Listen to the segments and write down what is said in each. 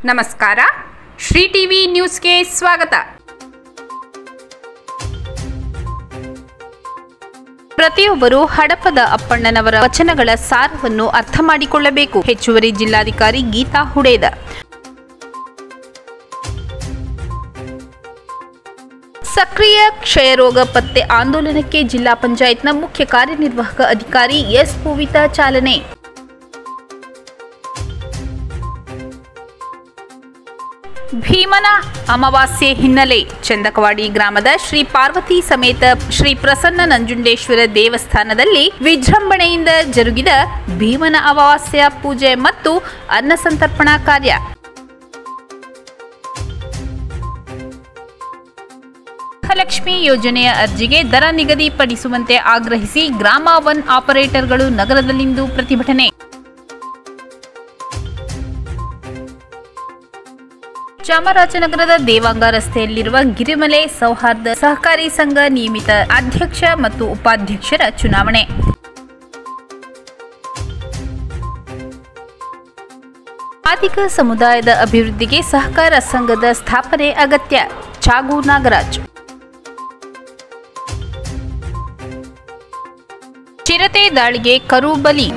ನಮಸ್ಕಾರ ಶ್ರೀ ಟಿವಿ ನ್ಯೂಸ್ಗೆ ಸ್ವಾಗತ ಪ್ರತಿಯೊಬ್ಬರು ಹಡಪದ ಅಪ್ಪಣ್ಣನವರ ವಚನಗಳ ಸಾರವನ್ನು ಅರ್ಥ ಮಾಡಿಕೊಳ್ಳಬೇಕು ಹೆಚ್ಚುವರಿ ಜಿಲ್ಲಾಧಿಕಾರಿ ಗೀತಾ ಹುಡೇದ ಸಕ್ರಿಯ ಕ್ಷಯರೋಗ ಪತ್ತೆ ಆಂದೋಲನಕ್ಕೆ ಜಿಲ್ಲಾ ಪಂಚಾಯತ್ನ ಮುಖ್ಯ ಕಾರ್ಯನಿರ್ವಾಹಕ ಅಧಿಕಾರಿ ಎಸ್ ಪೂವಿತಾ ಚಾಲನೆ ಭೀಮನ ಅಮಾವಾಸ್ಯೆ ಹಿನ್ನೆಲೆ ಚಂದಕವಾಡಿ ಗ್ರಾಮದ ಶ್ರೀ ಪಾರ್ವತಿ ಸಮೇತ ಶ್ರೀ ಪ್ರಸನ್ನ ನಂಜುಂಡೇಶ್ವರ ದೇವಸ್ಥಾನದಲ್ಲಿ ವಿಜೃಂಭಣೆಯಿಂದ ಜರುಗಿದ ಭೀಮನ ಅಮಾವಾಸ್ಯ ಪೂಜೆ ಮತ್ತು ಅನ್ನಸಂತರ್ಪಣಾ ಕಾರ್ಯ ಗೃಹಲಕ್ಷ್ಮಿ ಯೋಜನೆಯ ಅರ್ಜಿಗೆ ದರ ನಿಗದಿಪಡಿಸುವಂತೆ ಆಗ್ರಹಿಸಿ ಗ್ರಾಮ ಒನ್ ಆಪರೇಟರ್ಗಳು ನಗರದಲ್ಲಿಂದು ಪ್ರತಿಭಟನೆ ಚಾಮರಾಜನಗರದ ದೇವಾಂಗ ರಸ್ತೆಯಲ್ಲಿರುವ ಗಿರಿಮಲೆ ಸೌಹಾರ್ದ ಸಹಕಾರಿ ಸಂಘ ನಿಯಮಿತ ಅಧ್ಯಕ್ಷ ಮತ್ತು ಉಪಾಧ್ಯಕ್ಷರ ಚುನಾವಣೆ ಆರ್ಥಿಕ ಸಮುದಾಯದ ಅಭಿವೃದ್ಧಿಗೆ ಸಹಕಾರ ಸಂಘದ ಸ್ಥಾಪನೆ ಅಗತ್ಯ ಚಾಗು ನಾಗರಾಜ್ ಚಿರತೆ ದಾಳಿಗೆ ಕರು ಬಲಿ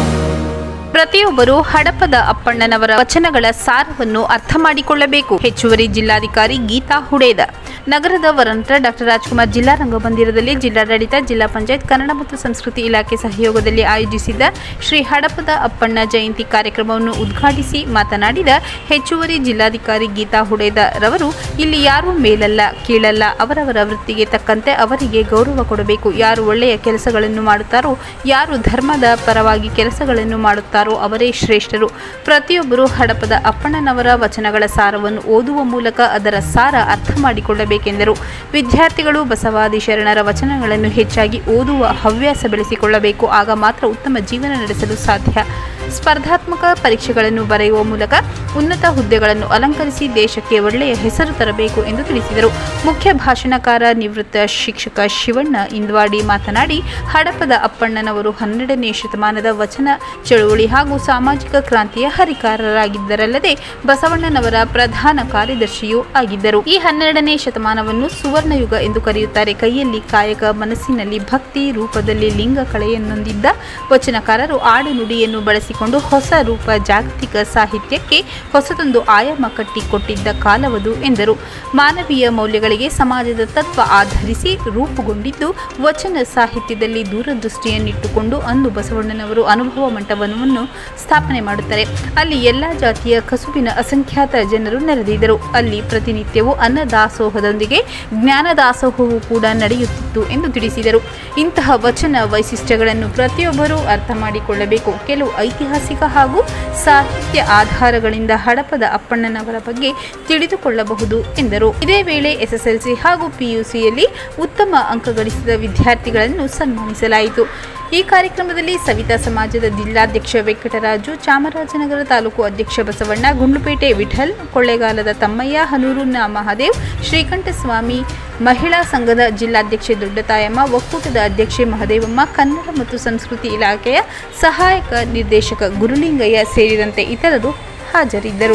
ಪ್ರತಿಯೊಬ್ಬರು ಹಡಪದ ಅಪ್ಪಣ್ಣನವರ ವಚನಗಳ ಸಾರವನ್ನು ಅರ್ಥ ಮಾಡಿಕೊಳ್ಳಬೇಕು ಹೆಚ್ಚುವರಿ ಜಿಲ್ಲಾಧಿಕಾರಿ ಗೀತಾ ಹುಡೇದ ನಗರದ ವರಂತ್ರ ಡಾಕ್ಟರ್ ರಾಜ್ಕುಮಾರ್ ಜಿಲ್ಲಾ ರಂಗಮಂದಿರದಲ್ಲಿ ಜಿಲ್ಲಾಡಳಿತ ಜಿಲ್ಲಾ ಪಂಚಾಯತ್ ಕನ್ನಡ ಮತ್ತು ಸಂಸ್ಕೃತಿ ಇಲಾಖೆ ಸಹಯೋಗದಲ್ಲಿ ಆಯೋಜಿಸಿದ್ದ ಶ್ರೀ ಹಡಪದ ಅಪ್ಪಣ್ಣ ಜಯಂತಿ ಕಾರ್ಯಕ್ರಮವನ್ನು ಉದ್ಘಾಟಿಸಿ ಮಾತನಾಡಿದ ಹೆಚ್ಚುವರಿ ಜಿಲ್ಲಾಧಿಕಾರಿ ಗೀತಾ ಹುಡೇದ ರವರು ಇಲ್ಲಿ ಯಾರೂ ಮೇಲಲ್ಲ ಕೀಳಲ್ಲ ಅವರವರ ವೃತ್ತಿಗೆ ತಕ್ಕಂತೆ ಅವರಿಗೆ ಗೌರವ ಕೊಡಬೇಕು ಯಾರು ಒಳ್ಳೆಯ ಕೆಲಸಗಳನ್ನು ಮಾಡುತ್ತಾರೋ ಯಾರು ಧರ್ಮದ ಪರವಾಗಿ ಕೆಲಸಗಳನ್ನು ಮಾಡುತ್ತಾರೋ ಅವರೇ ಶ್ರೇಷ್ಠರು ಪ್ರತಿಯೊಬ್ಬರು ಹಡಪದ ಅಪ್ಪಣ್ಣನವರ ವಚನಗಳ ಸಾರವನ್ನು ಓದುವ ಮೂಲಕ ಅದರ ಸಾರ ಅರ್ಥ ಮಾಡಿಕೊಳ್ಳಬೇಕೆಂದರು ವಿದ್ಯಾರ್ಥಿಗಳು ಬಸವಾದಿ ಶರಣರ ವಚನಗಳನ್ನು ಹೆಚ್ಚಾಗಿ ಓದುವ ಹವ್ಯಾಸ ಬೆಳೆಸಿಕೊಳ್ಳಬೇಕು ಆಗ ಮಾತ್ರ ಉತ್ತಮ ಜೀವನ ನಡೆಸಲು ಸಾಧ್ಯ ಸ್ಪರ್ಧಾತ್ಮಕ ಪರೀಕ್ಷೆಗಳನ್ನು ಬರೆಯುವ ಮೂಲಕ ಉನ್ನತ ಹುದ್ದೆಗಳನ್ನು ಅಲಂಕರಿಸಿ ದೇಶಕ್ಕೆ ಒಳ್ಳೆಯ ಹೆಸರು ತರಬೇಕು ಎಂದು ತಿಳಿಸಿದರು ಮುಖ್ಯ ಭಾಷಣಕಾರ ನಿವೃತ್ತ ಶಿಕ್ಷಕ ಶಿವಣ್ಣ ಇಂದ್ವಾಡಿ ಮಾತನಾಡಿ ಹಡಪದ ಅಪ್ಪಣ್ಣನವರು ಹನ್ನೆರಡನೇ ಶತಮಾನದ ವಚನ ಚಳುವಳಿ ಹಾಗೂ ಸಾಮಾಜಿಕ ಕ್ರಾಂತಿಯ ಹರಿಕಾರರಾಗಿದ್ದರಲ್ಲದೆ ಬಸವಣ್ಣನವರ ಪ್ರಧಾನ ಕಾರ್ಯದರ್ಶಿಯೂ ಆಗಿದ್ದರು ಈ ಹನ್ನೆರಡನೇ ಶತಮಾನವನ್ನು ಸುವರ್ಣಯುಗ ಎಂದು ಕರೆಯುತ್ತಾರೆ ಕೈಯಲ್ಲಿ ಕಾಯಕ ಮನಸ್ಸಿನಲ್ಲಿ ಭಕ್ತಿ ರೂಪದಲ್ಲಿ ಲಿಂಗ ಕಳೆಯನ್ನೊಂದಿದ್ದ ವಚನಕಾರರು ಆಡುನುಡಿಯನ್ನು ಬಳಸಿಕೊಂಡು ಹೊಸ ರೂಪ ಜಾಗತಿಕ ಸಾಹಿತ್ಯಕ್ಕೆ ಹೊಸದೊಂದು ಆಯಾಮ ಕಟ್ಟಿಕೊಟ್ಟಿದ್ದ ಕಾಲವದು ಎಂದರು ಮಾನವೀಯ ಮೌಲ್ಯಗಳಿಗೆ ಸಮಾಜದ ತತ್ವ ಆಧರಿಸಿ ರೂಪುಗೊಂಡಿದ್ದು ವಚನ ಸಾಹಿತ್ಯದಲ್ಲಿ ದೂರದೃಷ್ಟಿಯನ್ನಿಟ್ಟುಕೊಂಡು ಅಂದು ಬಸವಣ್ಣನವರು ಅನುಭವ ಮಂಟಪವನ್ನು ಸ್ಥಾಪನೆ ಮಾಡುತ್ತಾರೆ ಅಲ್ಲಿ ಎಲ್ಲ ಜಾತಿಯ ಕಸುಬಿನ ಅಸಂಖ್ಯಾತ ಜನರು ನೆರೆದಿದ್ದರು ಅಲ್ಲಿ ಪ್ರತಿನಿತ್ಯವೂ ಅನ್ನದಾಸೋಹದೊಂದಿಗೆ ಜ್ಞಾನದಾಸೋಹವೂ ಕೂಡ ನಡೆಯುತ್ತಿತ್ತು ಎಂದು ತಿಳಿಸಿದರು ಇಂತಹ ವಚನ ವೈಶಿಷ್ಟ್ಯಗಳನ್ನು ಪ್ರತಿಯೊಬ್ಬರೂ ಅರ್ಥ ಮಾಡಿಕೊಳ್ಳಬೇಕು ಕೆಲವು ಐತಿಹಾಸಿಕ ಹಾಗೂ ಸಾಹಿತ್ಯ ಆಧಾರಗಳಿಂದ ಹಡಪದ ಅಪ್ಪಣ್ಣನವರ ಬಗ್ಗೆ ತಿಳಿದುಕೊಳ್ಳಬಹುದು ಎಂದರು ಇದೇ ವೇಳೆ ಎಸ್ಎಸ್ಎಲ್ಸಿ ಹಾಗೂ ಪಿಯುಸಿಯಲ್ಲಿ ಉತ್ತಮ ಅಂಕ ಗಳಿಸಿದ ವಿದ್ಯಾರ್ಥಿಗಳನ್ನು ಸನ್ಮಾನಿಸಲಾಯಿತು ಈ ಕಾರ್ಯಕ್ರಮದಲ್ಲಿ ಸವಿತಾ ಸಮಾಜದ ಜಿಲ್ಲಾಧ್ಯಕ್ಷ ವೆಂಕಟರಾಜು ಚಾಮರಾಜನಗರ ತಾಲೂಕು ಅಧ್ಯಕ್ಷ ಬಸವಣ್ಣ ಗುಂಡ್ಲುಪೇಟೆ ವಿಠಲ್ ಕೊಳ್ಳೇಗಾಲದ ತಮ್ಮಯ್ಯ ಹನೂರು ನ ಮಹಾದೇವ್ ಶ್ರೀಕಂಠಸ್ವಾಮಿ ಮಹಿಳಾ ಸಂಘದ ಜಿಲ್ಲಾಧ್ಯಕ್ಷೆ ದೊಡ್ಡತಾಯಮ್ಮ ಒಕ್ಕೂಟದ ಅಧ್ಯಕ್ಷೆ ಮಹದೇವಮ್ಮ ಕನ್ನಡ ಮತ್ತು ಸಂಸ್ಕೃತಿ ಇಲಾಖೆಯ ಸಹಾಯಕ ನಿರ್ದೇಶಕ ಗುರುಲಿಂಗಯ್ಯ ಸೇರಿದಂತೆ ಇತರರು ಹಾಜರಿದ್ದರು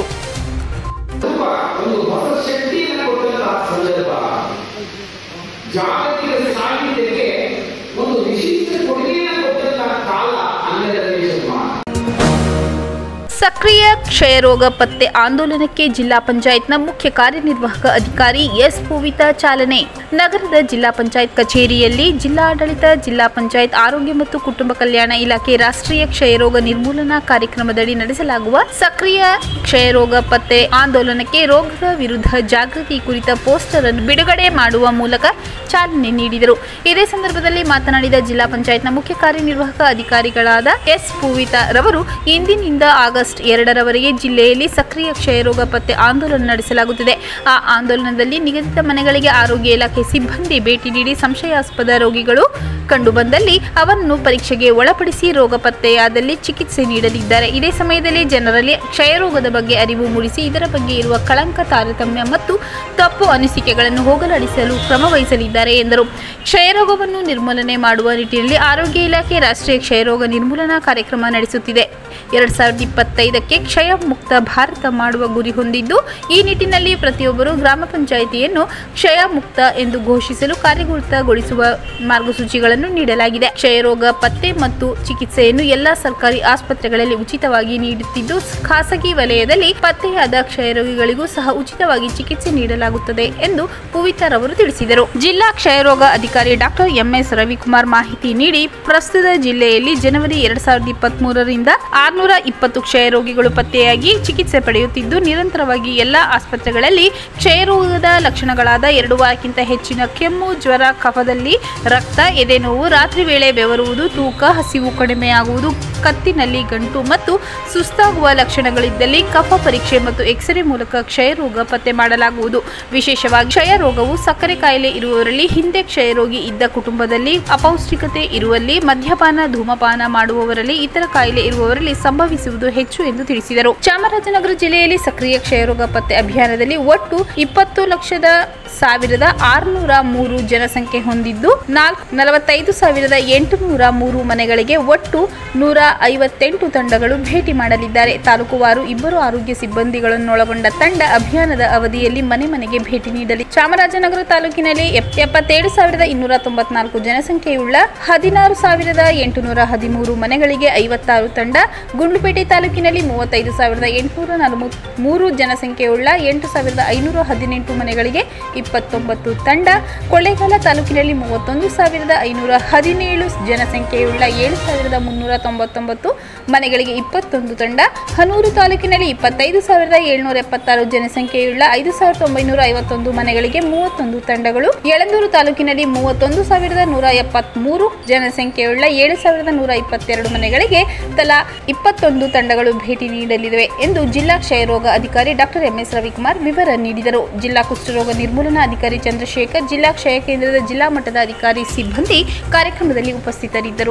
ಒಂದು ಹೊಸ ಶಕ್ತಿಯನ್ನು ಕೊಟ್ಟಂತಹ ಸಂದರ್ಭ ಜಾಗತಿಕ ಸಾಹಿತ್ಯಕ್ಕೆ ಒಂದು ವಿಶಿಷ್ಟ ಕೊಡುಗೆಯನ್ನು ಕೊಟ್ಟಂತಹ ಕಾಲ ಹನ್ನೆರಡನೇ ಶತಮಾನ ಸಕ್ರಿಯ ಕ್ಷಯರೋಗ ಪತ್ತೆ ಆಂದೋಲನಕ್ಕೆ ಜಿಲ್ಲಾ ಪಂಚಾಯತ್ನ ಮುಖ್ಯ ಕಾರ್ಯನಿರ್ವಾಹಕ ಅಧಿಕಾರಿ ಎಸ್ ಪೂವಿತಾ ಚಾಲನೆ ನಗರದ ಜಿಲ್ಲಾ ಪಂಚಾಯತ್ ಕಚೇರಿಯಲ್ಲಿ ಜಿಲ್ಲಾಡಳಿತ ಜಿಲ್ಲಾ ಪಂಚಾಯತ್ ಆರೋಗ್ಯ ಮತ್ತು ಕುಟುಂಬ ಕಲ್ಯಾಣ ಇಲಾಖೆ ರಾಷ್ಟ್ರೀಯ ಕ್ಷಯರೋಗ ನಿರ್ಮೂಲನಾ ಕಾರ್ಯಕ್ರಮದಡಿ ನಡೆಸಲಾಗುವ ಸಕ್ರಿಯ ಕ್ಷಯರೋಗ ಪತ್ತೆ ಆಂದೋಲನಕ್ಕೆ ರೋಗದ ವಿರುದ್ಧ ಜಾಗೃತಿ ಕುರಿತ ಪೋಸ್ಟರ್ ಅನ್ನು ಬಿಡುಗಡೆ ಮಾಡುವ ಮೂಲಕ ಚಾಲನೆ ನೀಡಿದರು ಇದೇ ಸಂದರ್ಭದಲ್ಲಿ ಮಾತನಾಡಿದ ಜಿಲ್ಲಾ ಪಂಚಾಯತ್ನ ಮುಖ್ಯ ಕಾರ್ಯನಿರ್ವಾಹಕ ಅಧಿಕಾರಿಗಳಾದ ಎಸ್ ಪೂವಿತಾ ರವರು ಇಂದಿನಿಂದ ಆಗಸ್ಟ್ ಎರಡರವರೆಗೆ ಜಿಲ್ಲೆಯಲ್ಲಿ ಸಕ್ರಿಯ ಕ್ಷಯರೋಗ ಪತ್ತೆ ಆಂದೋಲನ ನಡೆಸಲಾಗುತ್ತಿದೆ ಆ ಆಂದೋಲನದಲ್ಲಿ ನಿಗದಿತ ಮನೆಗಳಿಗೆ ಆರೋಗ್ಯ ಇಲಾಖೆ ಸಿಬ್ಬಂದಿ ಭೇಟಿ ನೀಡಿ ಸಂಶಯಾಸ್ಪದ ರೋಗಿಗಳು ಕಂಡುಬಂದಲ್ಲಿ ಅವರನ್ನು ಪರೀಕ್ಷೆಗೆ ಒಳಪಡಿಸಿ ರೋಗ ಪತ್ತೆಯಾದಲ್ಲಿ ಚಿಕಿತ್ಸೆ ನೀಡಲಿದ್ದಾರೆ ಇದೇ ಸಮಯದಲ್ಲಿ ಜನರಲ್ಲಿ ಕ್ಷಯರೋಗದ ಬಗ್ಗೆ ಅರಿವು ಮೂಡಿಸಿ ಇದರ ಬಗ್ಗೆ ಇರುವ ಕಳಂಕ ತಾರತಮ್ಯ ಮತ್ತು ತಪ್ಪು ಅನಿಸಿಕೆಗಳನ್ನು ಹೋಗಲಾಡಿಸಲು ಕ್ರಮ ವಹಿಸಲಿದ್ದಾರೆ ಎಂದರು ಕ್ಷಯರೋಗವನ್ನು ನಿರ್ಮೂಲನೆ ಮಾಡುವ ನಿಟ್ಟಿನಲ್ಲಿ ಆರೋಗ್ಯ ಇಲಾಖೆ ರಾಷ್ಟ್ರೀಯ ಕ್ಷಯರೋಗ ನಿರ್ಮೂಲನಾ ಕಾರ್ಯಕ್ರಮ ನಡೆಸುತ್ತಿದೆ ಎರಡ್ ಸಾವಿರದ ಇಪ್ಪತ್ತೈದಕ್ಕೆ ಕ್ಷಯ ಮುಕ್ತ ಭಾರತ ಮಾಡುವ ಗುರಿ ಹೊಂದಿದ್ದು ಈ ನಿಟ್ಟಿನಲ್ಲಿ ಪ್ರತಿಯೊಬ್ಬರು ಗ್ರಾಮ ಪಂಚಾಯಿತಿಯನ್ನು ಕ್ಷಯ ಮುಕ್ತ ಎಂದು ಘೋಷಿಸಲು ಕಾರ್ಯಗತಗೊಳಿಸುವ ಮಾರ್ಗಸೂಚಿಗಳನ್ನು ನೀಡಲಾಗಿದೆ ಕ್ಷಯರೋಗ ಪತ್ತೆ ಮತ್ತು ಚಿಕಿತ್ಸೆಯನ್ನು ಎಲ್ಲಾ ಸರ್ಕಾರಿ ಆಸ್ಪತ್ರೆಗಳಲ್ಲಿ ಉಚಿತವಾಗಿ ನೀಡುತ್ತಿದ್ದು ಖಾಸಗಿ ವಲಯದಲ್ಲಿ ಪತ್ತೆಯಾದ ಕ್ಷಯರೋಗಿಗಳಿಗೂ ಸಹ ಉಚಿತವಾಗಿ ಚಿಕಿತ್ಸೆ ನೀಡಲಾಗುತ್ತದೆ ಎಂದು ಪೂವಿತರ್ ಅವರು ತಿಳಿಸಿದರು ಜಿಲ್ಲಾ ಕ್ಷಯರೋಗ ಅಧಿಕಾರಿ ಡಾಕ್ಟರ್ ಎಂಎಸ್ ರವಿಕುಮಾರ್ ಮಾಹಿತಿ ನೀಡಿ ಪ್ರಸ್ತುತ ಜಿಲ್ಲೆಯಲ್ಲಿ ಜನವರಿ ಎರಡ್ ಸಾವಿರದ ಇಪ್ಪತ್ತ್ ಮೂರರಿಂದ ಆರ್ನೂರ ಇಪ್ಪತ್ತು ಕ್ಷಯರೋಗಿಗಳು ಪತ್ತೆಯಾಗಿ ಚಿಕಿತ್ಸೆ ಪಡೆಯುತ್ತಿದ್ದು ನಿರಂತರವಾಗಿ ಎಲ್ಲಾ ಆಸ್ಪತ್ರೆಗಳಲ್ಲಿ ಕ್ಷಯರೋಗದ ಲಕ್ಷಣಗಳಾದ ಎರಡು ವಾರಕ್ಕಿಂತ ಹೆಚ್ಚಿನ ಕೆಮ್ಮು ಜ್ವರ ಕಫದಲ್ಲಿ ರಕ್ತ ಎದೆನೋವು ರಾತ್ರಿ ವೇಳೆ ಬೆವರುವುದು ತೂಕ ಹಸಿವು ಕಡಿಮೆಯಾಗುವುದು ಕತ್ತಿನಲ್ಲಿ ಗಂಟು ಮತ್ತು ಸುಸ್ತಾಗುವ ಲಕ್ಷಣಗಳಿದ್ದಲ್ಲಿ ಕಫ ಪರೀಕ್ಷೆ ಮತ್ತು ಎಕ್ಸ್ರೇ ಮೂಲಕ ಕ್ಷಯರೋಗ ಪತ್ತೆ ಮಾಡಲಾಗುವುದು ವಿಶೇಷವಾಗಿ ಕ್ಷಯರೋಗವು ಸಕ್ಕರೆ ಕಾಯಿಲೆ ಇರುವವರಲ್ಲಿ ಹಿಂದೆ ಕ್ಷಯರೋಗಿ ಇದ್ದ ಕುಟುಂಬದಲ್ಲಿ ಅಪೌಷ್ಟಿಕತೆ ಇರುವಲ್ಲಿ ಮದ್ಯಪಾನ ಧೂಮಪಾನ ಮಾಡುವವರಲ್ಲಿ ಇತರ ಕಾಯಿಲೆ ಇರುವವರಲ್ಲಿ ಸಂಭವಿಸುವುದು ಹೆಚ್ಚು ಎಂದು ತಿಳಿಸಿದರು ಚಾಮರಾಜನಗರ ಜಿಲ್ಲೆಯಲ್ಲಿ ಸಕ್ರಿಯ ಕ್ಷಯರೋಗ ಪತ್ತೆ ಅಭಿಯಾನದಲ್ಲಿ ಒಟ್ಟು ಇಪ್ಪತ್ತು ಲಕ್ಷದ ಸಾವಿರದ ಆರುನೂರ ಮೂರು ಜನಸಂಖ್ಯೆ ಹೊಂದಿದ್ದು ನಾಲ್ಕು ನಲವತ್ತೈದು ಸಾವಿರದ ಎಂಟುನೂರ ಮೂರು ಮನೆಗಳಿಗೆ ಒಟ್ಟು ನೂರ ಐವತ್ತೆಂಟು ತಂಡಗಳು ಭೇಟಿ ಮಾಡಲಿದ್ದಾರೆ ತಾಲೂಕುವಾರು ಇಬ್ಬರು ಆರೋಗ್ಯ ಸಿಬ್ಬಂದಿಗಳನ್ನೊಳಗೊಂಡ ತಂಡ ಅಭಿಯಾನದ ಅವಧಿಯಲ್ಲಿ ಮನೆ ಮನೆಗೆ ಭೇಟಿ ನೀಡಲಿ ಚಾಮರಾಜನಗರ ತಾಲೂಕಿನಲ್ಲಿ ಎಪ್- ಎಪ್ಪತ್ತೇಳು ಸಾವಿರದ ಇನ್ನೂರ ತೊಂಬತ್ನಾಲ್ಕು ಜನಸಂಖ್ಯೆಯುಳ್ಳ ಹದಿನಾರು ಸಾವಿರದ ಎಂಟುನೂರ ಹದಿಮೂರು ಮನೆಗಳಿಗೆ ಐವತ್ತಾರು ತಂಡ ಗುಂಡ್ಲುಪೇಟೆ ತಾಲೂಕಿನಲ್ಲಿ ಮೂವತ್ತೈದು ಸಾವಿರದ ಎಂಟುನೂರ ನಲವತ್ತ್ ಮೂರು ಜನಸಂಖ್ಯೆಯುಳ್ಳ ಎಂಟು ಸಾವಿರದ ಐನೂರ ಹದಿನೆಂಟು ಮನೆಗಳಿಗೆ ಇಪ್ಪತ್ತೊಂಬತ್ತು ತಂಡ ಕೊಳ್ಳೇಗಾಲ ತಾಲೂಕಿನಲ್ಲಿ ಮೂವತ್ತೊಂದು ಸಾವಿರದ ಐನೂರ ಹದಿನೇಳು ಜನಸಂಖ್ಯೆಯುಳ್ಳ ಏಳು ಸಾವಿರದ ಮುನ್ನೂರ ತೊಂಬತ್ತೊಂಬತ್ತು ಮನೆಗಳಿಗೆ ಇಪ್ಪತ್ತೊಂದು ತಂಡ ಹನೂರು ತಾಲೂಕಿನಲ್ಲಿ ಇಪ್ಪತ್ತೈದು ಸಾವಿರದ ಏಳ್ನೂರ ಎಪ್ಪತ್ತಾರು ಜನಸಂಖ್ಯೆಯುಳ್ಳ ಐದು ಸಾವಿರದ ಒಂಬೈನೂರ ಐವತ್ತೊಂದು ಮನೆಗಳಿಗೆ ಮೂವತ್ತೊಂದು ತಂಡಗಳು ಯಳಂದೂರು ತಾಲೂಕಿನಲ್ಲಿ ಮೂವತ್ತೊಂದು ಸಾವಿರದ ನೂರ ಎಪ್ಪತ್ಮೂರು ಜನಸಂಖ್ಯೆಯುಳ್ಳ ಏಳು ಸಾವಿರದ ನೂರ ಇಪ್ಪತ್ತೆರಡು ಮನೆಗಳಿಗೆ ತಲಾ ಇಪ್ಪತ್ತೊಂದು ತಂಡಗಳು ಭೇಟಿ ನೀಡಲಿವೆ ಎಂದು ಜಿಲ್ಲಾ ಕ್ಷಯರೋಗ ಅಧಿಕಾರಿ ಡಾಕ್ಟರ್ ಎಂಎಸ್ ರವಿಕುಮಾರ್ ವಿವರ ನೀಡಿದರು ಜಿಲ್ಲಾ ಕುಷ್ಠರೋಗ ನಿರ್ಮೂಲನಾ ಅಧಿಕಾರಿ ಚಂದ್ರಶೇಖರ್ ಜಿಲ್ಲಾ ಕ್ಷಯ ಕೇಂದ್ರದ ಜಿಲ್ಲಾ ಮಟ್ಟದ ಅಧಿಕಾರಿ ಸಿಬ್ಬಂದಿ ಕಾರ್ಯಕ್ರಮದಲ್ಲಿ ಉಪಸ್ಥಿತರಿದ್ದರು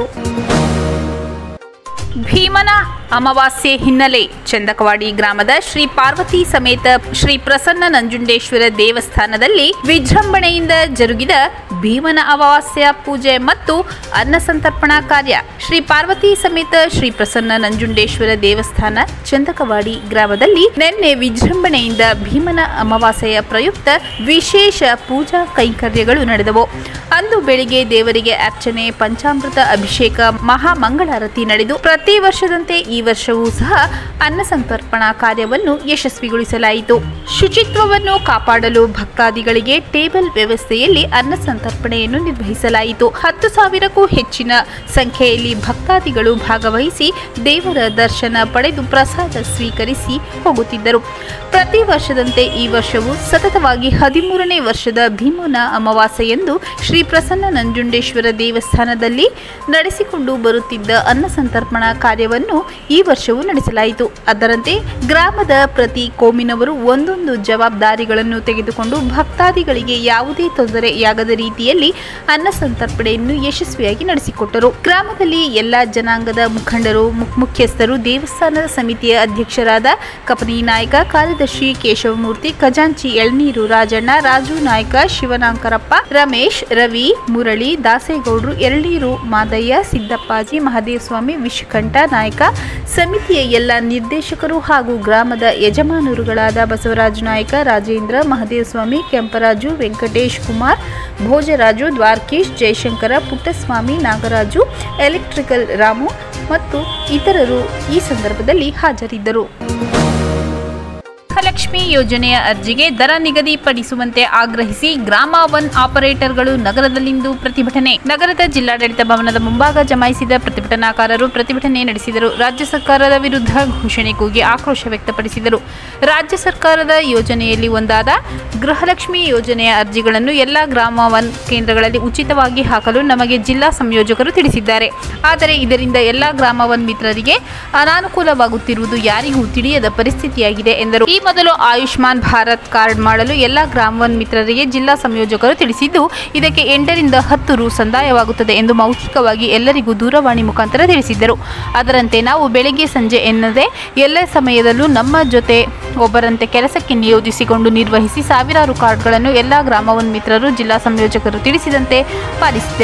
ಭೀಮನ ಅಮಾವಾಸ್ಯೆ ಹಿನ್ನೆಲೆ ಚಂದಕವಾಡಿ ಗ್ರಾಮದ ಶ್ರೀ ಪಾರ್ವತಿ ಸಮೇತ ಶ್ರೀ ಪ್ರಸನ್ನ ನಂಜುಂಡೇಶ್ವರ ದೇವಸ್ಥಾನದಲ್ಲಿ ವಿಜೃಂಭಣೆಯಿಂದ ಜರುಗಿದ ಭೀಮನ ಅಮಾವಾಸ್ಯ ಪೂಜೆ ಮತ್ತು ಅನ್ನ ಸಂತರ್ಪಣಾ ಕಾರ್ಯ ಶ್ರೀ ಪಾರ್ವತಿ ಸಮೇತ ಶ್ರೀ ಪ್ರಸನ್ನ ನಂಜುಂಡೇಶ್ವರ ದೇವಸ್ಥಾನ ಚಂದಕವಾಡಿ ಗ್ರಾಮದಲ್ಲಿ ನಿನ್ನೆ ವಿಜೃಂಭಣೆಯಿಂದ ಭೀಮನ ಅಮಾವಾಸ್ಯೆಯ ಪ್ರಯುಕ್ತ ವಿಶೇಷ ಪೂಜಾ ಕೈಂಕರ್ಯಗಳು ನಡೆದವು ಅಂದು ಬೆಳಿಗ್ಗೆ ದೇವರಿಗೆ ಅರ್ಚನೆ ಪಂಚಾಮೃತ ಅಭಿಷೇಕ ಮಹಾಮಂಗಳಾರತಿ ನಡೆದು ಪ್ರತಿ ವರ್ಷದಂತೆ ಈ ವರ್ಷವೂ ಸಹ ಅನ್ನ ಸಂತರ್ಪಣಾ ಕಾರ್ಯವನ್ನು ಯಶಸ್ವಿಗೊಳಿಸಲಾಯಿತು ಶುಚಿತ್ವವನ್ನು ಕಾಪಾಡಲು ಭಕ್ತಾದಿಗಳಿಗೆ ಟೇಬಲ್ ವ್ಯವಸ್ಥೆಯಲ್ಲಿ ಅನ್ನ ಸಂತರ್ಪಣೆಯನ್ನು ನಿರ್ವಹಿಸಲಾಯಿತು ಹತ್ತು ಸಾವಿರಕ್ಕೂ ಹೆಚ್ಚಿನ ಸಂಖ್ಯೆಯಲ್ಲಿ ಭಕ್ತಾದಿಗಳು ಭಾಗವಹಿಸಿ ದೇವರ ದರ್ಶನ ಪಡೆದು ಪ್ರಸಾದ ಸ್ವೀಕರಿಸಿ ಹೋಗುತ್ತಿದ್ದರು ಪ್ರತಿ ವರ್ಷದಂತೆ ಈ ವರ್ಷವೂ ಸತತವಾಗಿ ಹದಿಮೂರನೇ ವರ್ಷದ ಭೀಮನ ಅಮಾವಾಸ್ಯೆಯಂದು ಶ್ರೀ ಪ್ರಸನ್ನ ನಂಜುಂಡೇಶ್ವರ ದೇವಸ್ಥಾನದಲ್ಲಿ ನಡೆಸಿಕೊಂಡು ಬರುತ್ತಿದ್ದ ಅನ್ನ ಸಂತರ್ಪಣಾ ಕಾರ್ಯವನ್ನು ಈ ವರ್ಷವೂ ನಡೆಸಲಾಯಿತು ಅದರಂತೆ ಗ್ರಾಮದ ಪ್ರತಿ ಕೋಮಿನವರು ಒಂದೊಂದು ಜವಾಬ್ದಾರಿಗಳನ್ನು ತೆಗೆದುಕೊಂಡು ಭಕ್ತಾದಿಗಳಿಗೆ ಯಾವುದೇ ತೊಂದರೆಯಾಗದ ರೀತಿಯಲ್ಲಿ ಅನ್ನ ಸಂತರ್ಪಣೆಯನ್ನು ಯಶಸ್ವಿಯಾಗಿ ನಡೆಸಿಕೊಟ್ಟರು ಗ್ರಾಮದಲ್ಲಿ ಎಲ್ಲ ಜನಾಂಗದ ಮುಖಂಡರು ಮು- ಮುಖ್ಯಸ್ಥರು ದೇವಸ್ಥಾನದ ಸಮಿತಿಯ ಅಧ್ಯಕ್ಷರಾದ ಕಪನಿ ನಾಯಕ ಕಾರ್ಯದರ್ಶಿ ಕೇಶವಮೂರ್ತಿ ಖಜಾಂಚಿ ಎಳ್ನೀರು ರಾಜಣ್ಣ ರಾಜು ನಾಯಕ ಶಿವನಾಂಕರಪ್ಪ ರಮೇಶ್ ರವಿ ಮುರಳಿ ದಾಸೇಗೌಡರು ಎಳ್ನೀರು ಮಾದಯ್ಯ ಸಿದ್ದಪ್ಪಾಜಿ ಮಹದೇವಸ್ವಾಮಿ ವಿಶ್ವಕಂಠ ನಾಯಕ ಸಮಿತಿಯ ಎಲ್ಲ ನಿರ್ದೇಶಕರು ಹಾಗೂ ಗ್ರಾಮದ ಯಜಮಾನರುಗಳಾದ ಬಸವರಾಜು ನಾಯಕ ರಾಜೇಂದ್ರ ಮಹದೇವಸ್ವಾಮಿ ಕೆಂಪರಾಜು ವೆಂಕಟೇಶ್ ಕುಮಾರ್ ಭೋಜರಾಜು ದ್ವಾರಕೀಶ್ ಜಯಶಂಕರ ಪುಟ್ಟಸ್ವಾಮಿ ನಾಗರಾಜು ಎಲೆಕ್ಟ್ರಿಕಲ್ ರಾಮು ಮತ್ತು ಇತರರು ಈ ಸಂದರ್ಭದಲ್ಲಿ ಹಾಜರಿದ್ದರು ಗೃಹಲಕ್ಷ್ಮಿ ಯೋಜನೆಯ ಅರ್ಜಿಗೆ ದರ ನಿಗದಿಪಡಿಸುವಂತೆ ಆಗ್ರಹಿಸಿ ಗ್ರಾಮ ಒನ್ ಆಪರೇಟರ್ಗಳು ನಗರದಲ್ಲಿಂದು ಪ್ರತಿಭಟನೆ ನಗರದ ಜಿಲ್ಲಾಡಳಿತ ಭವನದ ಮುಂಭಾಗ ಜಮಾಯಿಸಿದ ಪ್ರತಿಭಟನಾಕಾರರು ಪ್ರತಿಭಟನೆ ನಡೆಸಿದರು ರಾಜ್ಯ ಸರ್ಕಾರದ ವಿರುದ್ಧ ಘೋಷಣೆ ಕೂಗಿ ಆಕ್ರೋಶ ವ್ಯಕ್ತಪಡಿಸಿದರು ರಾಜ್ಯ ಸರ್ಕಾರದ ಯೋಜನೆಯಲ್ಲಿ ಒಂದಾದ ಗೃಹಲಕ್ಷ್ಮಿ ಯೋಜನೆಯ ಅರ್ಜಿಗಳನ್ನು ಎಲ್ಲ ಗ್ರಾಮ ಒನ್ ಕೇಂದ್ರಗಳಲ್ಲಿ ಉಚಿತವಾಗಿ ಹಾಕಲು ನಮಗೆ ಜಿಲ್ಲಾ ಸಂಯೋಜಕರು ತಿಳಿಸಿದ್ದಾರೆ ಆದರೆ ಇದರಿಂದ ಎಲ್ಲ ಗ್ರಾಮ ಒನ್ ಮಿತ್ರರಿಗೆ ಅನಾನುಕೂಲವಾಗುತ್ತಿರುವುದು ಯಾರಿಗೂ ತಿಳಿಯದ ಪರಿಸ್ಥಿತಿಯಾಗಿದೆ ಎಂದರು ಈ ಮೊದಲು ಆಯುಷ್ಮಾನ್ ಭಾರತ್ ಕಾರ್ಡ್ ಮಾಡಲು ಎಲ್ಲ ಗ್ರಾಮ ಒನ್ ಮಿತ್ರರಿಗೆ ಜಿಲ್ಲಾ ಸಂಯೋಜಕರು ತಿಳಿಸಿದ್ದು ಇದಕ್ಕೆ ಎಂಟರಿಂದ ಹತ್ತು ರು ಸಂದಾಯವಾಗುತ್ತದೆ ಎಂದು ಮೌಖಿಕವಾಗಿ ಎಲ್ಲರಿಗೂ ದೂರವಾಣಿ ಮುಖಾಂತರ ತಿಳಿಸಿದ್ದರು ಅದರಂತೆ ನಾವು ಬೆಳಗ್ಗೆ ಸಂಜೆ ಎನ್ನದೆ ಎಲ್ಲ ಸಮಯದಲ್ಲೂ ನಮ್ಮ ಜೊತೆ ಒಬ್ಬರಂತೆ ಕೆಲಸಕ್ಕೆ ನಿಯೋಜಿಸಿಕೊಂಡು ನಿರ್ವಹಿಸಿ ಸಾವಿರಾರು ಕಾರ್ಡ್ಗಳನ್ನು ಎಲ್ಲ ಗ್ರಾಮ ಒನ್ ಮಿತ್ರರು ಜಿಲ್ಲಾ ಸಂಯೋಜಕರು ತಿಳಿಸಿದಂತೆ ಪಾಲಿಸಿದೆವು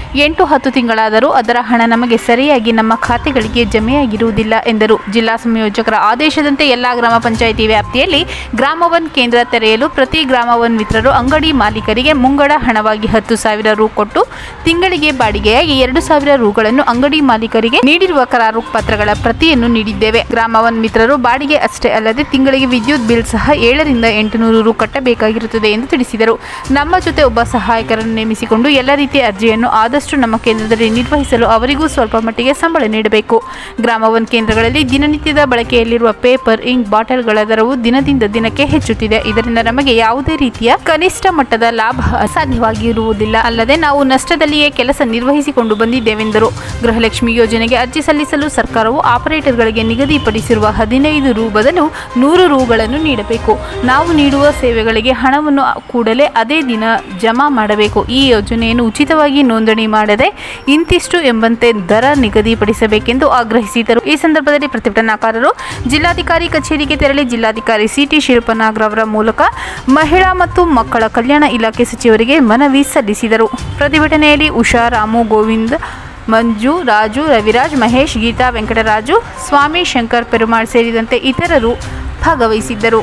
ಎಂಟು ಹತ್ತು ತಿಂಗಳಾದರೂ ಅದರ ಹಣ ನಮಗೆ ಸರಿಯಾಗಿ ನಮ್ಮ ಖಾತೆಗಳಿಗೆ ಜಮೆಯಾಗಿರುವುದಿಲ್ಲ ಎಂದರು ಜಿಲ್ಲಾ ಸಂಯೋಜಕರ ಆದೇಶದಂತೆ ಎಲ್ಲಾ ಗ್ರಾಮ ಪಂಚಾಯಿತಿ ವ್ಯಾಪ್ತಿಯಲ್ಲಿ ಗ್ರಾಮ ಒನ್ ಕೇಂದ್ರ ತೆರೆಯಲು ಪ್ರತಿ ಗ್ರಾಮ ಒನ್ ಮಿತ್ರರು ಅಂಗಡಿ ಮಾಲೀಕರಿಗೆ ಮುಂಗಡ ಹಣವಾಗಿ ಹತ್ತು ಸಾವಿರ ರು ಕೊಟ್ಟು ತಿಂಗಳಿಗೆ ಬಾಡಿಗೆಯಾಗಿ ಎರಡು ಸಾವಿರ ರುಗಳನ್ನು ಅಂಗಡಿ ಮಾಲೀಕರಿಗೆ ನೀಡಿರುವ ಕರಾರು ಪತ್ರಗಳ ಪ್ರತಿಯನ್ನು ನೀಡಿದ್ದೇವೆ ಗ್ರಾಮ ಒನ್ ಮಿತ್ರರು ಬಾಡಿಗೆ ಅಷ್ಟೇ ಅಲ್ಲದೆ ತಿಂಗಳಿಗೆ ವಿದ್ಯುತ್ ಬಿಲ್ ಸಹ ಏಳರಿಂದ ಎಂಟುನೂರು ರು ಕಟ್ಟಬೇಕಾಗಿರುತ್ತದೆ ಎಂದು ತಿಳಿಸಿದರು ನಮ್ಮ ಜೊತೆ ಒಬ್ಬ ಸಹಾಯಕರನ್ನು ನೇಮಿಸಿಕೊಂಡು ಎಲ್ಲ ರೀತಿಯ ಅರ್ಜಿಯನ್ನು ಆದಷ್ಟು ನಮ್ಮ ಕೇಂದ್ರದಲ್ಲಿ ನಿರ್ವಹಿಸಲು ಅವರಿಗೂ ಸ್ವಲ್ಪ ಮಟ್ಟಿಗೆ ಸಂಬಳ ನೀಡಬೇಕು ಗ್ರಾಮ ಒನ್ ಕೇಂದ್ರಗಳಲ್ಲಿ ದಿನನಿತ್ಯದ ಬಳಕೆಯಲ್ಲಿರುವ ಪೇಪರ್ ಇಂಕ್ ಬಾಟಲ್ಗಳ ದರವು ದಿನದಿಂದ ದಿನಕ್ಕೆ ಹೆಚ್ಚುತ್ತಿದೆ ಇದರಿಂದ ನಮಗೆ ಯಾವುದೇ ರೀತಿಯ ಕನಿಷ್ಠ ಮಟ್ಟದ ಲಾಭ ಸಾಧ್ಯವಾಗಿರುವುದಿಲ್ಲ ಅಲ್ಲದೆ ನಾವು ನಷ್ಟದಲ್ಲಿಯೇ ಕೆಲಸ ನಿರ್ವಹಿಸಿಕೊಂಡು ಬಂದಿದ್ದೇವೆಂದರು ಗೃಹಲಕ್ಷ್ಮಿ ಯೋಜನೆಗೆ ಅರ್ಜಿ ಸಲ್ಲಿಸಲು ಸರ್ಕಾರವು ಆಪರೇಟರ್ಗಳಿಗೆ ನಿಗದಿಪಡಿಸಿರುವ ಹದಿನೈದು ರು ಬದಲು ನೂರು ರುಗಳನ್ನು ನೀಡಬೇಕು ನಾವು ನೀಡುವ ಸೇವೆಗಳಿಗೆ ಹಣವನ್ನು ಕೂಡಲೇ ಅದೇ ದಿನ ಜಮಾ ಮಾಡಬೇಕು ಈ ಯೋಜನೆಯನ್ನು ಉಚಿತವಾಗಿ ನೋಂದಣಿ ಮಾಡದೆ ಇಂತಿಷ್ಟು ಎಂಬಂತೆ ದರ ನಿಗದಿಪಡಿಸಬೇಕೆಂದು ಆಗ್ರಹಿಸಿದರು ಈ ಸಂದರ್ಭದಲ್ಲಿ ಪ್ರತಿಭಟನಾಕಾರರು ಜಿಲ್ಲಾಧಿಕಾರಿ ಕಚೇರಿಗೆ ತೆರಳಿ ಜಿಲ್ಲಾಧಿಕಾರಿ ಸಿಟಿ ಶಿಲ್ಪನಾಗ್ರ ಅವರ ಮೂಲಕ ಮಹಿಳಾ ಮತ್ತು ಮಕ್ಕಳ ಕಲ್ಯಾಣ ಇಲಾಖೆ ಸಚಿವರಿಗೆ ಮನವಿ ಸಲ್ಲಿಸಿದರು ಪ್ರತಿಭಟನೆಯಲ್ಲಿ ಉಷಾ ರಾಮು ಗೋವಿಂದ್ ಮಂಜು ರಾಜು ರವಿರಾಜ್ ಮಹೇಶ್ ಗೀತಾ ವೆಂಕಟರಾಜು ಸ್ವಾಮಿ ಶಂಕರ್ ಪೆರುಮಾಳ್ ಸೇರಿದಂತೆ ಇತರರು ಭಾಗವಹಿಸಿದ್ದರು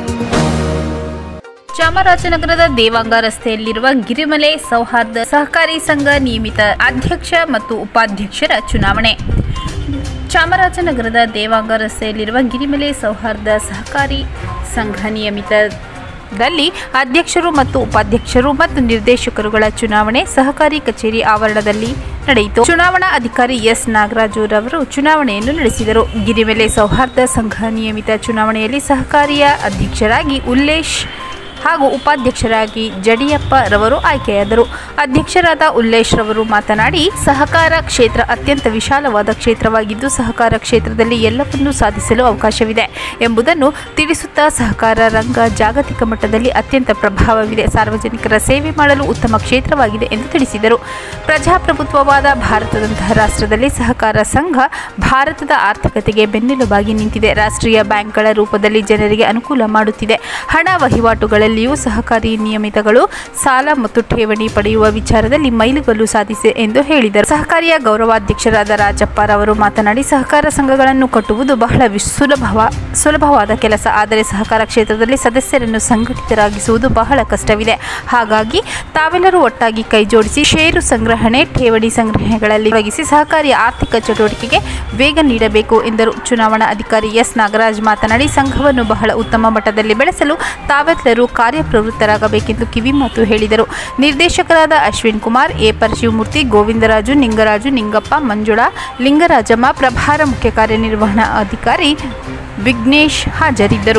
ಚಾಮರಾಜನಗರದ ದೇವಾಂಗ ರಸ್ತೆಯಲ್ಲಿರುವ ಗಿರಿಮಲೆ ಸೌಹಾರ್ದ ಸಹಕಾರಿ ಸಂಘ ನಿಯಮಿತ ಅಧ್ಯಕ್ಷ ಮತ್ತು ಉಪಾಧ್ಯಕ್ಷರ ಚುನಾವಣೆ ಚಾಮರಾಜನಗರದ ದೇವಾಂಗ ರಸ್ತೆಯಲ್ಲಿರುವ ಗಿರಿಮಲೆ ಸೌಹಾರ್ದ ಸಹಕಾರಿ ಸಂಘ ನಿಯಮಿತದಲ್ಲಿ ಅಧ್ಯಕ್ಷರು ಮತ್ತು ಉಪಾಧ್ಯಕ್ಷರು ಮತ್ತು ನಿರ್ದೇಶಕರುಗಳ ಚುನಾವಣೆ ಸಹಕಾರಿ ಕಚೇರಿ ಆವರಣದಲ್ಲಿ ನಡೆಯಿತು ಚುನಾವಣಾ ಅಧಿಕಾರಿ ಎಸ್ ನಾಗರಾಜು ರವರು ಚುನಾವಣೆಯನ್ನು ನಡೆಸಿದರು ಗಿರಿಮೆಲೆ ಸೌಹಾರ್ದ ಸಂಘ ನಿಯಮಿತ ಚುನಾವಣೆಯಲ್ಲಿ ಸಹಕಾರಿಯ ಅಧ್ಯಕ್ಷರಾಗಿ ಉಲ್ಲೇಶ್ ಹಾಗೂ ಉಪಾಧ್ಯಕ್ಷರಾಗಿ ಜಡಿಯಪ್ಪ ರವರು ಆಯ್ಕೆಯಾದರು ಅಧ್ಯಕ್ಷರಾದ ಉಲ್ಲೇಶ್ ರವರು ಮಾತನಾಡಿ ಸಹಕಾರ ಕ್ಷೇತ್ರ ಅತ್ಯಂತ ವಿಶಾಲವಾದ ಕ್ಷೇತ್ರವಾಗಿದ್ದು ಸಹಕಾರ ಕ್ಷೇತ್ರದಲ್ಲಿ ಎಲ್ಲವನ್ನೂ ಸಾಧಿಸಲು ಅವಕಾಶವಿದೆ ಎಂಬುದನ್ನು ತಿಳಿಸುತ್ತಾ ಸಹಕಾರ ರಂಗ ಜಾಗತಿಕ ಮಟ್ಟದಲ್ಲಿ ಅತ್ಯಂತ ಪ್ರಭಾವವಿದೆ ಸಾರ್ವಜನಿಕರ ಸೇವೆ ಮಾಡಲು ಉತ್ತಮ ಕ್ಷೇತ್ರವಾಗಿದೆ ಎಂದು ತಿಳಿಸಿದರು ಪ್ರಜಾಪ್ರಭುತ್ವವಾದ ಭಾರತದಂತಹ ರಾಷ್ಟ್ರದಲ್ಲಿ ಸಹಕಾರ ಸಂಘ ಭಾರತದ ಆರ್ಥಿಕತೆಗೆ ಬೆನ್ನೆಲುಬಾಗಿ ನಿಂತಿದೆ ರಾಷ್ಟ್ರೀಯ ಬ್ಯಾಂಕ್ಗಳ ರೂಪದಲ್ಲಿ ಜನರಿಗೆ ಅನುಕೂಲ ಮಾಡುತ್ತಿದೆ ಹಣ ವಹಿವಾಟುಗಳಲ್ಲಿ ಸಹಕಾರಿ ನಿಯಮಿತಗಳು ಸಾಲ ಮತ್ತು ಠೇವಣಿ ಪಡೆಯುವ ವಿಚಾರದಲ್ಲಿ ಮೈಲುಗಲ್ಲು ಸಾಧಿಸಿದೆ ಎಂದು ಹೇಳಿದರು ಸಹಕಾರಿಯ ಗೌರವಾಧ್ಯಕ್ಷರಾದ ರಾಜಪ್ಪರವರು ಮಾತನಾಡಿ ಸಹಕಾರ ಸಂಘಗಳನ್ನು ಕಟ್ಟುವುದು ಬಹಳ ವಿಶ್- ಸುಲಭವ ಸುಲಭವಾದ ಕೆಲಸ ಆದರೆ ಸಹಕಾರ ಕ್ಷೇತ್ರದಲ್ಲಿ ಸದಸ್ಯರನ್ನು ಸಂಘಟಿತರಾಗಿಸುವುದು ಬಹಳ ಕಷ್ಟವಿದೆ ಹಾಗಾಗಿ ತಾವೆಲ್ಲರೂ ಒಟ್ಟಾಗಿ ಕೈಜೋಡಿಸಿ ಷೇರು ಸಂಗ್ರಹಣೆ ಠೇವಣಿ ಸಂಗ್ರಹಣೆಗಳಲ್ಲಿ ತೊಡಗಿಸಿ ಸಹಕಾರಿಯ ಆರ್ಥಿಕ ಚಟುವಟಿಕೆಗೆ ವೇಗ ನೀಡಬೇಕು ಎಂದರು ಚುನಾವಣಾ ಅಧಿಕಾರಿ ಎಸ್ ನಾಗರಾಜ್ ಮಾತನಾಡಿ ಸಂಘವನ್ನು ಬಹಳ ಉತ್ತಮ ಮಟ್ಟದಲ್ಲಿ ಬೆಳೆಸಲು ತಾವೆಲ್ಲರೂ ಕಾರ್ಯಪ್ರವೃತ್ತರಾಗಬೇಕೆಂದು ಕಿವಿಮಾತು ಹೇಳಿದರು ನಿರ್ದೇಶಕರಾದ ಅಶ್ವಿನ್ ಕುಮಾರ್ ಎ ಪರಶಿವಮೂರ್ತಿ ಗೋವಿಂದರಾಜು ನಿಂಗರಾಜು ನಿಂಗಪ್ಪ ಮಂಜುಳಾ ಲಿಂಗರಾಜಮ್ಮ ಪ್ರಭಾರ ಮುಖ್ಯ ಕಾರ್ಯನಿರ್ವಹಣಾ ಅಧಿಕಾರಿ ವಿಘ್ನೇಶ್ ಹಾಜರಿದ್ದರು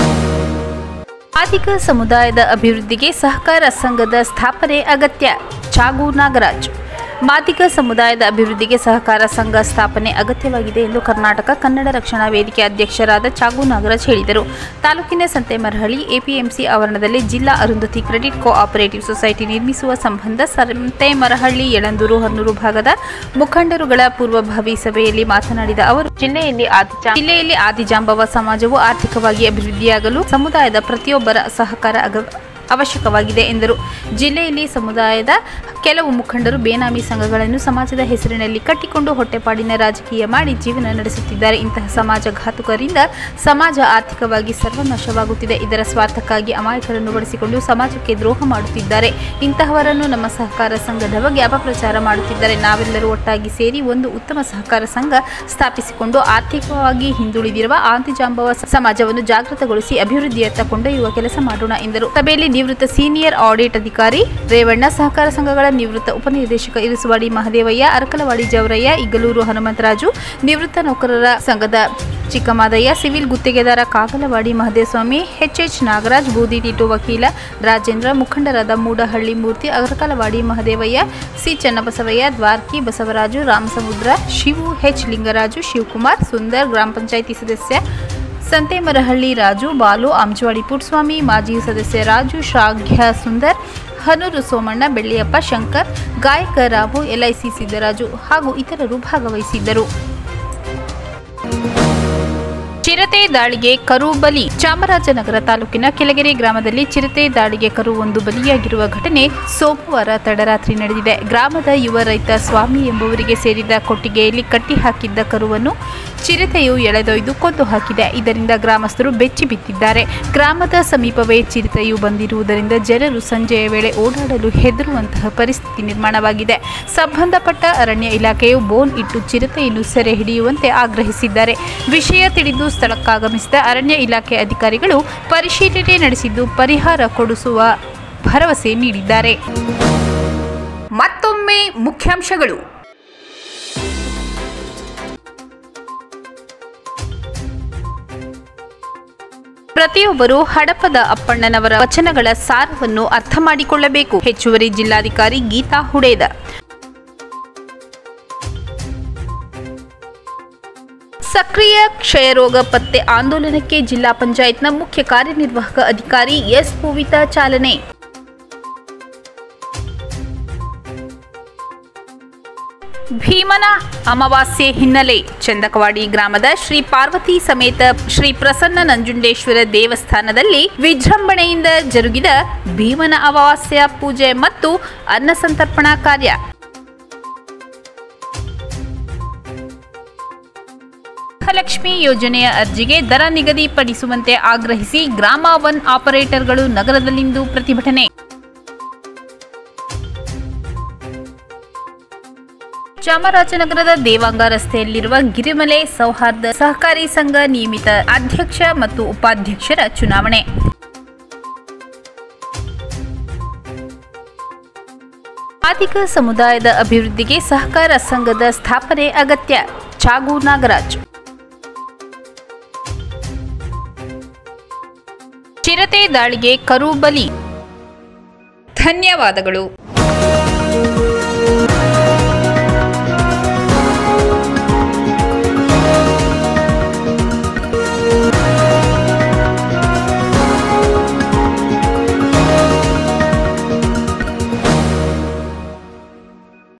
ಆದಿಗ ಸಮುದಾಯದ ಅಭಿವೃದ್ಧಿಗೆ ಸಹಕಾರ ಸಂಘದ ಸ್ಥಾಪನೆ ಅಗತ್ಯ ಚಾಗು ನಾಗರಾಜ್ ಮಾದಿಗ ಸಮುದಾಯದ ಅಭಿವೃದ್ಧಿಗೆ ಸಹಕಾರ ಸಂಘ ಸ್ಥಾಪನೆ ಅಗತ್ಯವಾಗಿದೆ ಎಂದು ಕರ್ನಾಟಕ ಕನ್ನಡ ರಕ್ಷಣಾ ವೇದಿಕೆ ಅಧ್ಯಕ್ಷರಾದ ಚಾಗು ನಾಗರಾಜ್ ಹೇಳಿದರು ತಾಲೂಕಿನ ಸಂತೆಮರಹಳ್ಳಿ ಎಪಿಎಂಸಿ ಆವರಣದಲ್ಲಿ ಜಿಲ್ಲಾ ಅರುಂಧತಿ ಕ್ರೆಡಿಟ್ ಕೋಆಪರೇಟಿವ್ ಸೊಸೈಟಿ ನಿರ್ಮಿಸುವ ಸಂಬಂಧ ಸಂತೆಮರಹಳ್ಳಿ ಯಳಂದೂರು ಹನ್ನೂರು ಭಾಗದ ಮುಖಂಡರುಗಳ ಪೂರ್ವಭಾವಿ ಸಭೆಯಲ್ಲಿ ಮಾತನಾಡಿದ ಅವರು ಜಿಲ್ಲೆಯಲ್ಲಿ ಆದಿಜಾ ಜಿಲ್ಲೆಯಲ್ಲಿ ಆದಿಜಾಂಬವ ಸಮಾಜವು ಆರ್ಥಿಕವಾಗಿ ಅಭಿವೃದ್ಧಿಯಾಗಲು ಸಮುದಾಯದ ಪ್ರತಿಯೊಬ್ಬರ ಸಹಕಾರ ಅಗ ಅವಶ್ಯಕವಾಗಿದೆ ಎಂದರು ಜಿಲ್ಲೆಯಲ್ಲಿ ಸಮುದಾಯದ ಕೆಲವು ಮುಖಂಡರು ಬೇನಾಮಿ ಸಂಘಗಳನ್ನು ಸಮಾಜದ ಹೆಸರಿನಲ್ಲಿ ಕಟ್ಟಿಕೊಂಡು ಹೊಟ್ಟೆಪಾಡಿನ ರಾಜಕೀಯ ಮಾಡಿ ಜೀವನ ನಡೆಸುತ್ತಿದ್ದಾರೆ ಇಂತಹ ಸಮಾಜ ಘಾತುಕರಿಂದ ಸಮಾಜ ಆರ್ಥಿಕವಾಗಿ ಸರ್ವನಾಶವಾಗುತ್ತಿದೆ ಇದರ ಸ್ವಾರ್ಥಕ್ಕಾಗಿ ಅಮಾಯಕರನ್ನು ಬಳಸಿಕೊಂಡು ಸಮಾಜಕ್ಕೆ ದ್ರೋಹ ಮಾಡುತ್ತಿದ್ದಾರೆ ಇಂತಹವರನ್ನು ನಮ್ಮ ಸಹಕಾರ ಸಂಘದ ಬಗ್ಗೆ ಅಪಪ್ರಚಾರ ಮಾಡುತ್ತಿದ್ದಾರೆ ನಾವೆಲ್ಲರೂ ಒಟ್ಟಾಗಿ ಸೇರಿ ಒಂದು ಉತ್ತಮ ಸಹಕಾರ ಸಂಘ ಸ್ಥಾಪಿಸಿಕೊಂಡು ಆರ್ಥಿಕವಾಗಿ ಹಿಂದುಳಿದಿರುವ ಆಂತಿಜಾಂಬವ ಸಮಾಜವನ್ನು ಜಾಗೃತಗೊಳಿಸಿ ಅಭಿವೃದ್ಧಿಯತ್ತ ಕೊಂಡೊಯ್ಯುವ ಕೆಲಸ ಮಾಡೋಣ ಎಂದರು ಸಭೆಯಲ್ಲಿ ನಿವೃತ್ತ ಸೀನಿಯರ್ ಆಡಿಟ್ ಅಧಿಕಾರಿ ರೇವಣ್ಣ ಸಹಕಾರ ಸಂಘಗಳ ನಿವೃತ್ತ ಉಪನಿರ್ದೇಶಕ ಇರುಸುವಾಡಿ ಮಹದೇವಯ್ಯ ಅರಕಲವಾಡಿ ಜವರಯ್ಯ ಇಗಲೂರು ಹನುಮಂತರಾಜು ನಿವೃತ್ತ ನೌಕರರ ಸಂಘದ ಚಿಕ್ಕಮಾದಯ್ಯ ಸಿವಿಲ್ ಗುತ್ತಿಗೆದಾರ ಕಾಗಲವಾಡಿ ಮಹದೇವಸ್ವಾಮಿ ಎಚ್ಎಚ್ ನಾಗರಾಜ್ ಬೂದಿ ಟಿಟು ವಕೀಲ ರಾಜೇಂದ್ರ ಮುಖಂಡರಾದ ಮೂಡಹಳ್ಳಿ ಮೂರ್ತಿ ಅಗರಕಲವಾಡಿ ಮಹದೇವಯ್ಯ ಸಿ ಚನ್ನಬಸವಯ್ಯ ದ್ವಾರ್ಕಿ ಬಸವರಾಜು ರಾಮಸಮುದ್ರ ಶಿವು ಎಚ್ ಲಿಂಗರಾಜು ಶಿವಕುಮಾರ್ ಸುಂದರ್ ಗ್ರಾಮ ಪಂಚಾಯಿತಿ ಸದಸ್ಯ ಸಂತೇಮರಹಳ್ಳಿ ರಾಜು ಬಾಲು ಆಂಜವಾಡಿ ಪುಟ್ಸ್ವಾಮಿ ಮಾಜಿ ಸದಸ್ಯ ರಾಜು ಶ್ರಾಘ್ಯ ಸುಂದರ್ ಹನೂರು ಸೋಮಣ್ಣ ಬೆಳ್ಳಿಯಪ್ಪ ಶಂಕರ್ ಗಾಯಕ ರಾವು ಎಲ್ಐಸಿ ಸಿದ್ದರಾಜು ಹಾಗೂ ಇತರರು ಭಾಗವಹಿಸಿದ್ದರು ಚಿರತೆ ದಾಳಿಗೆ ಕರು ಬಲಿ ಚಾಮರಾಜನಗರ ತಾಲೂಕಿನ ಕೆಳಗೆರೆ ಗ್ರಾಮದಲ್ಲಿ ಚಿರತೆ ದಾಳಿಗೆ ಕರು ಒಂದು ಬಲಿಯಾಗಿರುವ ಘಟನೆ ಸೋಮವಾರ ತಡರಾತ್ರಿ ನಡೆದಿದೆ ಗ್ರಾಮದ ಯುವ ರೈತ ಸ್ವಾಮಿ ಎಂಬುವರಿಗೆ ಸೇರಿದ ಕೊಟ್ಟಿಗೆಯಲ್ಲಿ ಕಟ್ಟಿ ಹಾಕಿದ್ದ ಕರುವನ್ನು ಚಿರತೆಯು ಎಳೆದೊಯ್ದು ಕೊಂದು ಹಾಕಿದೆ ಇದರಿಂದ ಗ್ರಾಮಸ್ಥರು ಬೆಚ್ಚಿ ಬಿದ್ದಿದ್ದಾರೆ ಗ್ರಾಮದ ಸಮೀಪವೇ ಚಿರತೆಯು ಬಂದಿರುವುದರಿಂದ ಜನರು ಸಂಜೆಯ ವೇಳೆ ಓಡಾಡಲು ಹೆದರುವಂತಹ ಪರಿಸ್ಥಿತಿ ನಿರ್ಮಾಣವಾಗಿದೆ ಸಂಬಂಧಪಟ್ಟ ಅರಣ್ಯ ಇಲಾಖೆಯು ಬೋನ್ ಇಟ್ಟು ಚಿರತೆಯನ್ನು ಸೆರೆ ಹಿಡಿಯುವಂತೆ ಆಗ್ರಹಿಸಿದ್ದಾರೆ ವಿಷಯ ತಿಳಿದು ಸ್ಥಳಕ್ಕಾಗಮಿಸಿದ ಅರಣ್ಯ ಇಲಾಖೆ ಅಧಿಕಾರಿಗಳು ಪರಿಶೀಲನೆ ನಡೆಸಿದ್ದು ಪರಿಹಾರ ಕೊಡಿಸುವ ಭರವಸೆ ನೀಡಿದ್ದಾರೆ ಮತ್ತೊಮ್ಮೆ ಮುಖ್ಯಾಂಶಗಳು ಪ್ರತಿಯೊಬ್ಬರು ಹಡಪದ ಅಪ್ಪಣ್ಣನವರ ವಚನಗಳ ಸಾರವನ್ನು ಅರ್ಥ ಮಾಡಿಕೊಳ್ಳಬೇಕು ಹೆಚ್ಚುವರಿ ಜಿಲ್ಲಾಧಿಕಾರಿ ಗೀತಾ ಹುಡೇದ ಸಕ್ರಿಯ ಕ್ಷಯರೋಗ ಪತ್ತೆ ಆಂದೋಲನಕ್ಕೆ ಜಿಲ್ಲಾ ಪಂಚಾಯತ್ನ ಮುಖ್ಯ ಕಾರ್ಯನಿರ್ವಾಹಕ ಅಧಿಕಾರಿ ಎಸ್ ಪೂವಿತಾ ಚಾಲನೆ ಭೀಮನ ಅಮಾವಾಸ್ಯೆ ಹಿನ್ನೆಲೆ ಚಂದಕವಾಡಿ ಗ್ರಾಮದ ಶ್ರೀ ಪಾರ್ವತಿ ಸಮೇತ ಶ್ರೀ ಪ್ರಸನ್ನ ನಂಜುಂಡೇಶ್ವರ ದೇವಸ್ಥಾನದಲ್ಲಿ ವಿಜೃಂಭಣೆಯಿಂದ ಜರುಗಿದ ಭೀಮನ ಅಮಾವಾಸ್ಯ ಪೂಜೆ ಮತ್ತು ಅನ್ನಸಂತರ್ಪಣಾ ಕಾರ್ಯ ಗೃಹಲಕ್ಷ್ಮಿ ಯೋಜನೆಯ ಅರ್ಜಿಗೆ ದರ ನಿಗದಿಪಡಿಸುವಂತೆ ಆಗ್ರಹಿಸಿ ಗ್ರಾಮ ಒನ್ ಆಪರೇಟರ್ಗಳು ನಗರದಲ್ಲಿಂದು ಪ್ರತಿಭಟನೆ ಚಾಮರಾಜನಗರದ ದೇವಾಂಗ ರಸ್ತೆಯಲ್ಲಿರುವ ಗಿರಿಮಲೆ ಸೌಹಾರ್ದ ಸಹಕಾರಿ ಸಂಘ ನಿಯಮಿತ ಅಧ್ಯಕ್ಷ ಮತ್ತು ಉಪಾಧ್ಯಕ್ಷರ ಚುನಾವಣೆ ಆರ್ಥಿಕ ಸಮುದಾಯದ ಅಭಿವೃದ್ಧಿಗೆ ಸಹಕಾರ ಸಂಘದ ಸ್ಥಾಪನೆ ಅಗತ್ಯ ಚಾಗು ನಾಗರಾಜ್ ಚಿರತೆ ದಾಳಿಗೆ ಕರು ಬಲಿ ಧನ್ಯವಾದಗಳು